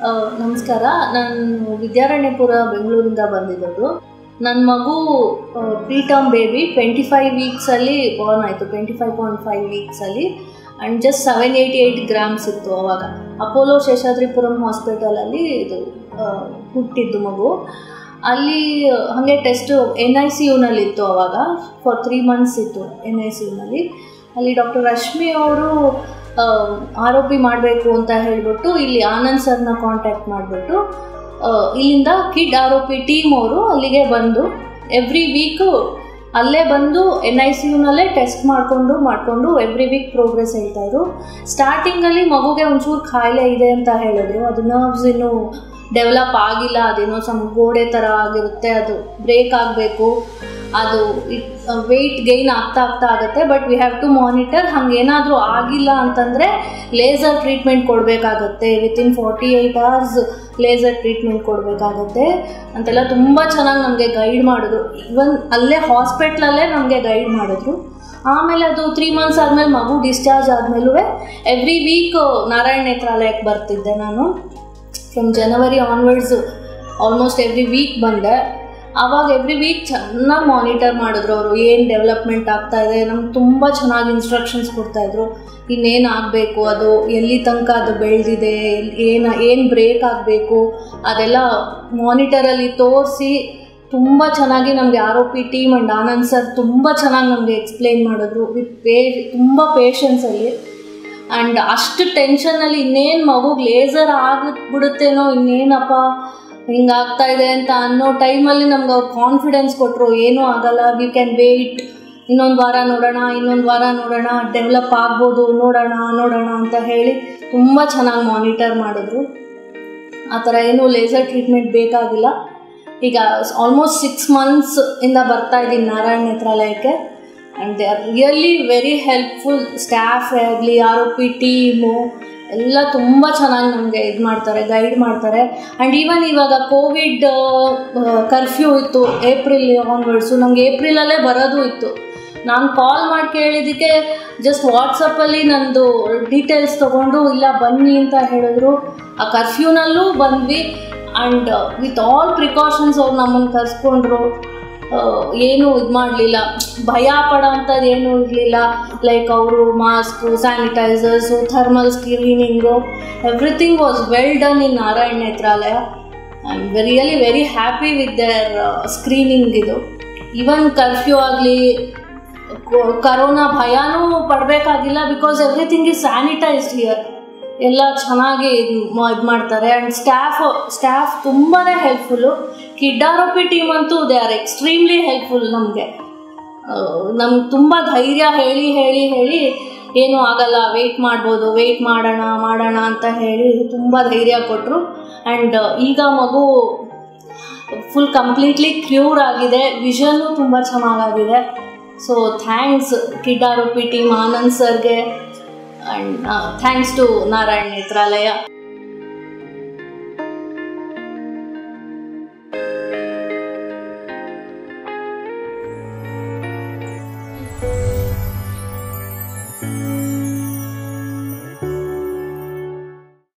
ಆ, ನಮಸ್ಕಾರ ನಾನು ವಿದ್ಯಾರಣ್ಯಪುರ ಬೆಂಗಳೂರಿಂದ ಬಂದಿರೋದು ನನ್ನ ಮಗು pre term baby twenty five ವೀಕ್ಸಲ್ಲಿ ಬಾರ್ನ್ ಆಯಿತು ಟ್ವೆಂಟಿ ಫೈವ್ ಪಾಯಿಂಟ್ ಫೈವ್ ವೀಕ್ಸಲ್ಲಿ and just seven eighty eight grams ಇತ್ತು ಅವಾಗ ಅಪೋಲೋ ಶೇಷಾದ್ರಿಪುರಂ ಹಾಸ್ಪಿಟಲಲ್ಲಿ ಇದು ಆ, ಹುಟ್ಟಿದ್ದು ಮಗು ಅಲ್ಲಿ ಹಾಗೆ ಟೆಸ್ಟು ಎನ್ ಐ ಸಿ ಯುನಲ್ಲಿತ್ತು ಅವಾಗ ಫಾರ್ ತ್ರೀ ಮಂತ್ಸ್ ಇತ್ತು ಎನ್ ಐ ಸಿ ಯುನಲ್ಲಿ ಅಲ್ಲಿ ಡಾಕ್ಟರ್ ರಶ್ಮಿ ಅವರು ಆರೋಪಿ ಮಾಡಬೇಕು ಅಂತ ಹೇಳಿಬಿಟ್ಟು ಇಲ್ಲಿ ಆನಂದ್ ಸರ್ನ ಕಾಂಟ್ಯಾಕ್ಟ್ ಮಾಡಿಬಿಟ್ಟು ಇಲ್ಲಿಂದ ಕಿಡ್ ಆರೋಪಿ ಟೀಮ್ ಅವರು ಅಲ್ಲಿಗೆ ಬಂದು ಎವ್ರಿ ವೀಕು ಅಲ್ಲೇ ಬಂದು ಎನ್ ಐ ಸಿ ಯುನಲ್ಲೇ ಟೆಸ್ಟ್ ಮಾಡಿಕೊಂಡು ಮಾಡಿಕೊಂಡು ಎವ್ರಿ ವೀಕ್ ಪ್ರೋಗ್ರೆಸ್ ಹೇಳ್ತಾಯಿದ್ರು ಸ್ಟಾರ್ಟಿಂಗಲ್ಲಿ ಮಗುಗೆ ಒಂಚೂರು ಕಾಯಿಲೆ ಇದೆ ಅಂತ ಹೇಳಿದ್ರು ಅದು ನರ್ವ್ಸ್ ಇನ್ನೂ ಡೆವಲಪ್ ಆಗಿಲ್ಲ ಅದೇನೋ ಸಮ್ ಗೋಡೆ ಥರ ಆಗಿರುತ್ತೆ ಅದು ಬ್ರೇಕ್ ಆಗಬೇಕು ಅದು ವೆಯ್ಟ್ ಗೈನ್ ಆಗ್ತಾ ಆಗ್ತಾ ಆಗುತ್ತೆ but we have to monitor ಹಂಗೇನಾದರೂ ಆಗಿಲ್ಲ ಅಂತಂದರೆ ಲೇಸರ್ ಟ್ರೀಟ್ಮೆಂಟ್ ಕೊಡಬೇಕಾಗತ್ತೆ within forty eight hours laser treatment ಕೊಡಬೇಕಾಗತ್ತೆ ಅಂತೆಲ್ಲ ತುಂಬ ಚೆನ್ನಾಗಿ ನಮಗೆ ಗೈಡ್ ಮಾಡಿದ್ರು ಇವನ್ ಅಲ್ಲೇ ಹಾಸ್ಪಿಟ್ಲಲ್ಲೇ ನಮಗೆ ಗೈಡ್ ಮಾಡಿದ್ರು ಆಮೇಲೆ ಅದು ತ್ರೀ ಮಂತ್ಸ್ ಆದಮೇಲೆ ಮಗು ಡಿಸ್ಚಾರ್ಜ್ ಆದಮೇಲೂ ಎವ್ರಿ ವೀಕ್ ನಾರಾಯಣ ನೇತ್ರಾಲಯಕ್ಕೆ ಬರ್ತಿದ್ದೆ ನಾನು from January onwards almost every week ಬಂದೆ ಆವಾಗ ಎವ್ರಿ ವೀಕ್ ಚೆನ್ನಾಗಿ ಮಾನಿಟರ್ ಮಾಡಿದ್ರು ಅವರು ಏನು ಡೆವಲಪ್ಮೆಂಟ್ ಆಗ್ತಾ ಇದೆ ನಮ್ಗೆ ತುಂಬ ಚೆನ್ನಾಗಿ ಇನ್ಸ್ಟ್ರಕ್ಷನ್ಸ್ ಕೊಡ್ತಾಯಿದ್ರು ಇನ್ನೇನು ಆಗಬೇಕು ಅದು ಎಲ್ಲಿ ತನಕ ಅದು ಬೆಳೆದಿದೆ ಏನು ಏನು ಬ್ರೇಕ್ ಆಗಬೇಕು ಅದೆಲ್ಲ ಮಾನಿಟರಲ್ಲಿ ತೋರಿಸಿ ತುಂಬ ಚೆನ್ನಾಗಿ ನಮಗೆ ಆರೋಪಿ ಟೀಮ್ ಆ್ಯಂಡ್ ಆನಂದ್ ಸರ್ ತುಂಬ ಚೆನ್ನಾಗಿ ನಮಗೆ ಎಕ್ಸ್ಪ್ಲೇನ್ ಮಾಡಿದ್ರು ವಿತ್ ಪೇ ತುಂಬ ಪೇಷನ್ಸಲ್ಲಿ ಆ್ಯಂಡ್ ಅಷ್ಟು ಟೆನ್ಷನಲ್ಲಿ ಇನ್ನೇನು ಮಗುಗೆ ಲೇಸರ್ ಆಗಿಬಿಡುತ್ತೇನೋ ಇನ್ನೇನಪ್ಪ ಹಿಂಗಾಗ್ತಾ ಇದೆ ಅಂತ ಅನ್ನೋ ಟೈಮಲ್ಲಿ ನಮ್ಗೆ ಅವ್ರು ಕಾನ್ಫಿಡೆನ್ಸ್ ಕೊಟ್ಟರು ಏನೂ ಆಗಲ್ಲ ವಿ ಕ್ಯಾನ್ ವೇಟ್ ಇನ್ನೊಂದು ವಾರ ನೋಡೋಣ ಇನ್ನೊಂದು ವಾರ ನೋಡೋಣ ಡೆವಲಪ್ ಆಗ್ಬೋದು ನೋಡೋಣ ನೋಡೋಣ ಅಂತ ಹೇಳಿ ತುಂಬ ಚೆನ್ನಾಗಿ ಮಾನಿಟರ್ ಮಾಡಿದ್ರು ಆ ಥರ ಏನೂ ಲೇಸರ್ ಟ್ರೀಟ್ಮೆಂಟ್ ಬೇಕಾಗಿಲ್ಲ ಈಗ ಆಲ್ಮೋಸ್ಟ್ ಸಿಕ್ಸ್ ಮಂತ್ಸ್ ಇಂದ ಬರ್ತಾ ಇದ್ದೀನಿ ನಾರಾಯಣ ನೇತ್ರಾಲಯಕ್ಕೆ and they are really very helpful staff ಆಗಲಿ ಆರ್ ಒ ಪಿ ಟೀಮು ಎಲ್ಲ ತುಂಬ ಚೆನ್ನಾಗಿ ನಮಗೆ ಇದು ಮಾಡ್ತಾರೆ ಗೈಡ್ ಮಾಡ್ತಾರೆ ಆ್ಯಂಡ್ ಈವನ್ ಇವಾಗ ಕೋವಿಡ್ ಕರ್ಫ್ಯೂ ಇತ್ತು ಏಪ್ರಿಲ್ ಆನ್ವರ್ಡ್ಸು ನಂಗೆ ಏಪ್ರಿಲಲ್ಲೇ ಬರೋದು ಇತ್ತು ನಾನು ಕಾಲ್ ಮಾಡಿ ಕೇಳಿದ್ದಕ್ಕೆ ಜಸ್ಟ್ ವಾಟ್ಸಪ್ಪಲ್ಲಿ ನಂದು ಡೀಟೇಲ್ಸ್ ತೊಗೊಂಡು ಇಲ್ಲ ಬನ್ನಿ ಅಂತ ಹೇಳಿದ್ರು ಆ ಕರ್ಫ್ಯೂನಲ್ಲೂ ಬಂದ್ವಿ ಆ್ಯಂಡ್ ವಿತ್ ಆಲ್ ಪ್ರಿಕಾಷನ್ಸ್ ಅವ್ರು ನಮ್ಮನ್ನು ಕರ್ಸ್ಕೊಂಡ್ರು ಏನು ಇದು ಮಾಡಲಿಲ್ಲ ಭಯ ಪಡೋ ಅಂಥದ್ದು ಏನೂ ಇರಲಿಲ್ಲ ಲೈಕ್ ಅವರು mask sanitisers thermal screening everything was well done in Narayana Nethralaya I am really very happy with their screening ಇದು ಈವನ್ ಕರ್ಫ್ಯೂ ಆಗಲಿ ಕರೋನಾ ಭಯನೂ ಪಡಬೇಕಾಗಿಲ್ಲ because everything is sanitised here ಎಲ್ಲ ಚೆನ್ನಾಗಿ ಇದು ಮಾಡ್ತಾರೆ ಆ್ಯಂಡ್ ಸ್ಟಾಫ್ ಸ್ಟಾಫ್ ತುಂಬಾ ಹೆಲ್ಪ್ಫುಲ್ಲು ಕಿಡ್ ಆರೋಪಿ ಟೀಮ್ ಅಂತೂ ದೇ ಆರ್ ಎಕ್ಸ್ಟ್ರೀಮ್ಲಿ ಹೆಲ್ಪ್ಫುಲ್ ನಮಗೆ ನಮ್ಗೆ ತುಂಬ ಧೈರ್ಯ ಹೇಳಿ ಹೇಳಿ ಹೇಳಿ ಏನೂ ಆಗಲ್ಲ ವೆಯ್ಟ್ ಮಾಡ್ಬೋದು ವೆಯ್ಟ್ ಮಾಡೋಣ ಮಾಡೋಣ ಅಂತ ಹೇಳಿ ತುಂಬ ಧೈರ್ಯ ಕೊಟ್ಟರು ಆ್ಯಂಡ್ ಈಗ ಮಗು ಫುಲ್ ಕಂಪ್ಲೀಟ್ಲಿ ಕ್ಯೂರ್ ಆಗಿದೆ ವಿಷನ್ನು ತುಂಬ ಚೆನ್ನಾಗಾಗಿದೆ so thanks KID R O P team Anand ಸರ್ಗೆ and thanks to Narayana Netralaya